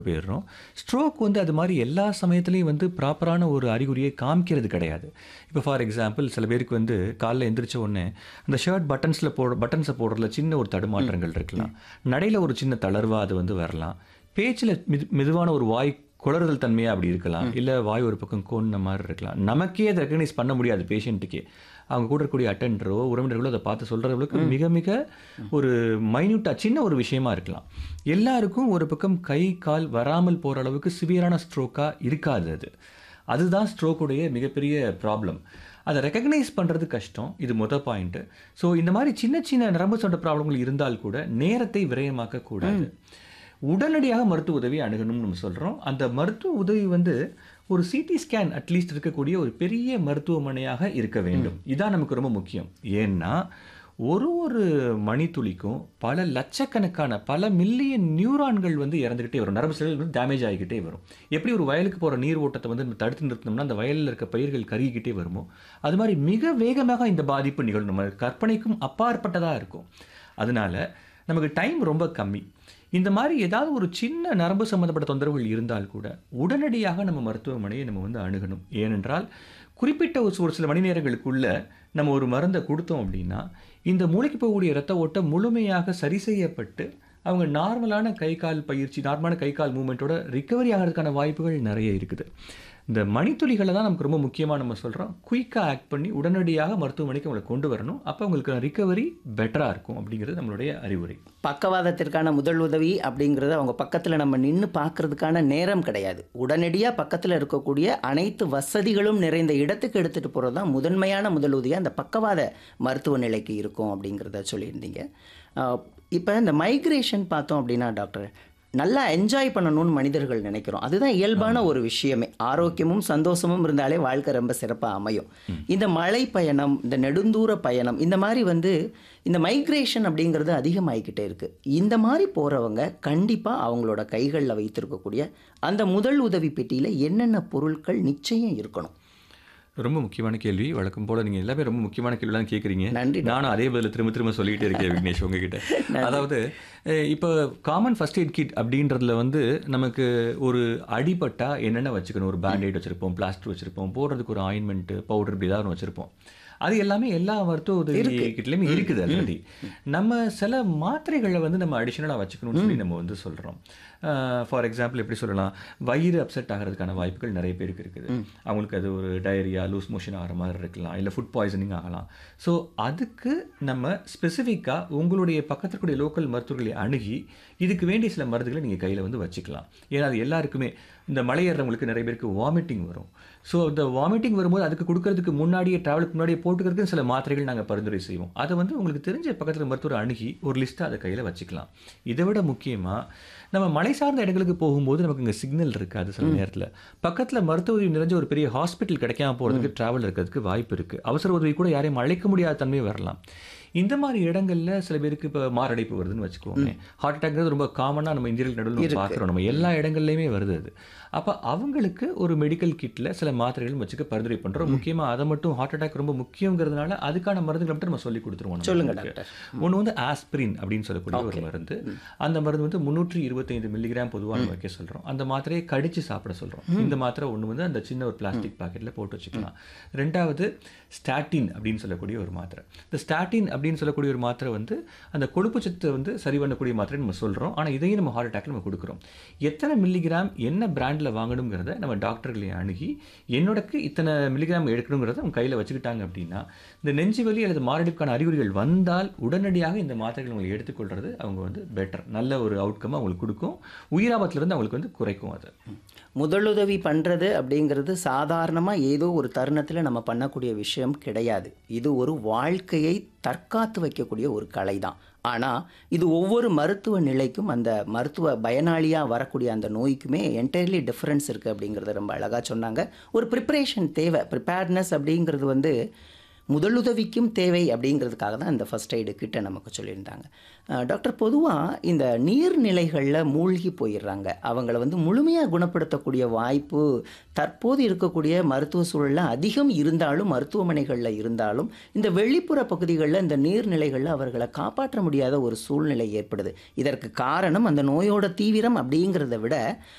போயிடுறோம் ஸ்ட்ரோக் வந்து அது மாதிரி எல்லா சமயத்துலேயும் வந்து ப்ராப்பரான ஒரு அறிகுறியை காமிக்கிறது கிடையாது இப்போ ஃபார் எக்ஸாம்பிள் சில பேருக்கு வந்து காலைல எந்திரிச்ச உடனே அந்த ஷர்ட் பட்டன்ஸில் போட பட்டன்ஸை போடுறதுல சின்ன ஒரு தடுமாற்றங்கள் இருக்கலாம் நடையில் ஒரு சின்ன தளர்வாக அது வந்து வரலாம் பேச்சில் மிது மெதுவான ஒரு வாய் குளறுதல் தன்மையாக அப்படி இருக்கலாம் இல்லை வாய் ஒரு பக்கம் கோணின மாதிரி இருக்கலாம் நமக்கே அதை ரெக்கக்னைஸ் பண்ண முடியாது பேஷண்ட்டுக்கே அவங்க கூட இருக்கக்கூடிய அட்டெண்டரோ உறவினர்களோ அதை பார்த்து சொல்கிறவங்களுக்கு மிக மிக ஒரு மைன்யூட்டாக சின்ன ஒரு விஷயமா இருக்கலாம் எல்லாருக்கும் ஒரு பக்கம் கை கால் வராமல் போகிற அளவுக்கு சிவியரான ஸ்ட்ரோக்காக இருக்காது அது அதுதான் ஸ்ட்ரோக்குடைய மிகப்பெரிய ப்ராப்ளம் அதை ரெக்கக்னைஸ் பண்ணுறது கஷ்டம் இது மொதல் பாயிண்ட்டு ஸோ இந்த மாதிரி சின்ன சின்ன நரம்பு சொண்ட ப்ராப்ளங்கள் இருந்தால் கூட நேரத்தை விரயமாக்க கூடாது உடனடியாக மருத்துவ உதவி அணுகணும்னு நம்ம சொல்கிறோம் அந்த மருத்துவ உதவி வந்து ஒரு சிடி ஸ்கேன் அட்லீஸ்ட் இருக்கக்கூடிய ஒரு பெரிய மருத்துவமனையாக இருக்க வேண்டும் இதான் நமக்கு ரொம்ப முக்கியம் ஏன்னா ஒரு ஒரு மணித்துளிக்கும் பல லட்சக்கணக்கான பல மில்லியன் நியூரான்கள் வந்து இறந்துக்கிட்டே வரும் நரம்பு செல்கள் வந்து டேமேஜ் ஆகிக்கிட்டே வரும் எப்படி ஒரு வயலுக்கு போகிற நீர் ஓட்டத்தை வந்து நம்ம தடுத்து நிறுத்தினோம்னா அந்த வயலில் இருக்க பயிர்கள் கருகிக்கிட்டே வருமோ அது மாதிரி மிக வேகமாக இந்த பாதிப்பு நிகழும் நம்ம கற்பனைக்கும் அப்பாற்பட்டதாக இருக்கும் அதனால நமக்கு டைம் ரொம்ப கம்மி இந்த மாதிரி ஏதாவது ஒரு சின்ன நரம்பு சம்மந்தப்பட்ட தொந்தரவுகள் இருந்தால் கூட உடனடியாக நம்ம மருத்துவமனையை நம்ம வந்து அணுகணும் ஏனென்றால் குறிப்பிட்ட ஒரு ஒரு சில மணி நேரங்களுக்குள்ள நம்ம ஒரு மருந்தை கொடுத்தோம் அப்படின்னா இந்த மூளைக்கு போகக்கூடிய இரத்த ஓட்டம் முழுமையாக சரி செய்யப்பட்டு அவங்க நார்மலான கை கால் பயிற்சி நார்மலான கை கால் மூமெண்ட்டோட ரிக்கவரி ஆகிறதுக்கான வாய்ப்புகள் நிறைய இருக்குது இந்த மணித்துளிகளை தான் நமக்கு ரொம்ப முக்கியமாக நம்ம சொல்கிறோம் குயிக்காக ஆக்ட் பண்ணி உடனடியாக மருத்துவமனைக்கு அவங்களை கொண்டு வரணும் அப்போ அவங்களுக்கு ரிக்கவரி பெட்டராக இருக்கும் அப்படிங்கிறது நம்மளுடைய அறிவுரை பக்கவாதத்திற்கான முதல் உதவி அப்படிங்கிறது அவங்க பக்கத்தில் நம்ம நின்று பார்க்கறதுக்கான நேரம் கிடையாது உடனடியாக பக்கத்தில் இருக்கக்கூடிய அனைத்து வசதிகளும் நிறைந்த இடத்துக்கு எடுத்துகிட்டு போகிறது தான் முதன்மையான முதல் உதவியாக அந்த பக்கவாத மருத்துவ நிலைக்கு இருக்கும் அப்படிங்கிறத சொல்லியிருந்தீங்க இப்போ இந்த மைக்ரேஷன் பார்த்தோம் அப்படின்னா டாக்டர் நல்லா என்ஜாய் பண்ணணும்னு மனிதர்கள் நினைக்கிறோம் அதுதான் இயல்பான ஒரு விஷயமே ஆரோக்கியமும் சந்தோஷமும் இருந்தாலே வாழ்க்கை ரொம்ப சிறப்பாக அமையும் இந்த மலை பயணம் இந்த நெடுந்தூர பயணம் இந்த மாதிரி வந்து இந்த மைக்ரேஷன் அப்படிங்கிறது அதிகமாகிக்கிட்டே இருக்குது இந்த மாதிரி போகிறவங்க கண்டிப்பாக அவங்களோட கைகளில் வைத்திருக்கக்கூடிய அந்த முதல் உதவி பெட்டியில் என்னென்ன பொருட்கள் நிச்சயம் இருக்கணும் ரொம்ப முக்கியமான கேள்வி வழக்கம் போல நீங்க எல்லாமே ரொம்ப முக்கியமான கேள்வி தான் கேட்குறீங்க நன்றி நானும் அதே பதில் திரும்ப திரும்ப சொல்லிட்டே இருக்கேன் விக்னேஷ் உங்ககிட்ட அதாவது அஹ், இப்போ காமன் ஃபர்ஸ்ட் எய்ட் கிட் அப்படின்றதுல வந்து நமக்கு ஒரு அடிபட்டா என்னென்ன வச்சுக்கணும் ஒரு பேண்டேட் வச்சிருப்போம் பிளாஸ்டர் வச்சிருப்போம் போடுறதுக்கு ஒரு ஆயின்மெண்ட் பவுடர் இப்படி ஏதாவது ஒன்று வச்சிருப்போம் அது எல்லாமே எல்லா மருத்துவ உதவி கிட்டலையுமே இருக்குது ஆல்ரெடி நம்ம சில மாத்திரைகளை வந்து நம்ம அடிஷனலாக வச்சுக்கணும்னு சொல்லி நம்ம வந்து சொல்கிறோம் ஃபார் எக்ஸாம்பிள் எப்படி சொல்லலாம் வயிறு அப்செட் ஆகிறதுக்கான வாய்ப்புகள் நிறைய பேருக்கு இருக்குது அவங்களுக்கு அது ஒரு டயரியா லூஸ் மோஷன் ஆகிற மாதிரி இருக்கலாம் இல்லை ஃபுட் பாய்சனிங் ஆகலாம் ஸோ அதுக்கு நம்ம ஸ்பெசிஃபிக்காக உங்களுடைய பக்கத்துக்கூடிய லோக்கல் மருத்துவர்களை அணுகி இதுக்கு வேண்டிய சில மருந்துகளை நீங்கள் கையில் வந்து வச்சுக்கலாம் ஏன்னா அது எல்லாருக்குமே இந்த மலை ஏறுறவங்களுக்கு நிறைய பேருக்கு வாமிட்டிங் வரும் ஸோ இந்த வாமிட்டிங் வரும்போது அதுக்கு கொடுக்கறதுக்கு முன்னாடியே ட்ராவலுக்கு முன்னாடியே போட்டுக்கிறதுக்கு சில மாத்திரைகள் நாங்கள் பரிந்துரை செய்வோம் அதை வந்து உங்களுக்கு தெரிஞ்ச பக்கத்தில் மருத்துவர் அணுகி ஒரு லிஸ்ட்டாக அதை கையில் வச்சுக்கலாம் இதை விட முக்கியமாக நம்ம மலை சார்ந்த இடங்களுக்கு போகும்போது நமக்கு இங்கே சிக்னல் இருக்காது சில நேரத்தில் பக்கத்தில் மருத்துவ உதவி நிறைஞ்ச ஒரு பெரிய ஹாஸ்பிட்டல் கிடைக்காம போகிறதுக்கு ட்ராவல் இருக்கிறதுக்கு வாய்ப்பு இருக்குது அவசர உதவி கூட யாரையும் அழைக்க முடியாத தன்மை வரலாம் இந்த மாதிரி இடங்கள்ல சில பேருக்கு இப்போ மாரடைப்பு வருதுன்னு வச்சுக்கோங்க ஹார்ட் அட்டாக்ங்கிறது ரொம்ப காமனாக நம்ம இந்தியர்கள் நடுவில் பார்க்குறோம் நம்ம எல்லா இடங்கள்லையுமே வருது அது அப்போ அவங்களுக்கு ஒரு மெடிக்கல் கிட்டில் சில மாத்திரைகள் வச்சுக்க பரிந்துரை பண்ணுறோம் முக்கியமாக அதை மட்டும் ஹார்ட் அட்டாக் ரொம்ப முக்கியங்கிறதுனால அதுக்கான மருந்துகளை மட்டும் நம்ம சொல்லி கொடுத்துருவோம் சொல்லுங்க நம்மளுக்கு. ஒண்ணு வந்து ஆஸ்பிரின் அப்படின்னு சொல்லக்கூடிய ஒரு மருந்து அந்த மருந்து வந்து முந்நூற்றி இருபத்தைந்து மில்லிகிராம் பொதுவாக வைக்க சொல்றோம் அந்த மாத்திரையை கடிச்சு சாப்பிட சொல்றோம் இந்த மாத்திரை ஒண்ணு வந்து அந்த சின்ன ஒரு பிளாஸ்டிக் பாக்கெட்ல போட்டு வச்சுக்கலாம் ரெண்டாவது ஸ்டாட்டின் அப்படின்னு சொல்லக்கூடிய ஒரு மாத்திரை இந்த ஸ்டாட்டின் அப்படின்னு சொல்லக்கூடிய ஒரு மாத்திரை வந்து அந்த கொழுப்பு சத்து வந்து சரி பண்ணக்கூடிய மாத்திரை நம்ம சொல்றோம் ஆனா இதையும் நம்ம ஹார்ட் அட்டாக்ல நம்ம கொடுக்குறோம் எத்தனை மில்லிகிராம் என்ன பிராண்ட்ல வாங்கணுங்கிறத நம்ம டாக்டர்களை அணுகி என்னோடக்கு இத்தனை மில்லிகிராம் எடுக்கணுங்கிறத அவங்க கையில வச்சுக்கிட்டாங்க அப்படின்னா இந்த நெஞ்சு வலி அல்லது மாரடைப்புக்கான அறிகுறிகள் வந்தால் உடனடியாக இந்த மாத்திரைகள் அவங்க எடுத்துக்கொள்றது அவங்க வந்து பெட்டர் நல்ல ஒரு அவுட்கம் அவங்களுக்கு கொடுக்கும் உயிராபத்திலிருந்து அவங்களுக்கு வந்து குறைக்கும் அது முதலுதவி பண்ணுறது அப்படிங்கிறது சாதாரணமாக ஏதோ ஒரு தருணத்தில் நம்ம பண்ணக்கூடிய விஷயம் கிடையாது இது ஒரு வாழ்க்கையை தற்காத்து வைக்கக்கூடிய ஒரு கலை தான் ஆனால் இது ஒவ்வொரு மருத்துவ நிலைக்கும் அந்த மருத்துவ பயனாளியாக வரக்கூடிய அந்த நோய்க்குமே என்டையர்லி டிஃப்ரென்ஸ் இருக்குது அப்படிங்கிறத ரொம்ப அழகாக சொன்னாங்க ஒரு ப்ரிப்பரேஷன் தேவை ப்ரிப்பேர்ட்னஸ் அப்படிங்கிறது வந்து முதலுதவிக்கும் தேவை அப்படிங்கிறதுக்காக தான் இந்த ஃபர்ஸ்ட் எய்டு கிட்ட நமக்கு சொல்லியிருந்தாங்க அஹ் டாக்டர் பொதுவாக இந்த நீர்நிலைகளில் மூழ்கி போயிடுறாங்க அவங்கள வந்து முழுமையாக குணப்படுத்தக்கூடிய வாய்ப்பு தற்போது இருக்கக்கூடிய மருத்துவ சூழலில் அதிகம் இருந்தாலும் மருத்துவமனைகளில் இருந்தாலும் இந்த வெளிப்புற பகுதிகளில் இந்த நீர்நிலைகளில் அவர்களை காப்பாற்ற முடியாத ஒரு சூழ்நிலை ஏற்படுது இதற்கு காரணம் அந்த நோயோட தீவிரம் அப்படிங்கிறத விட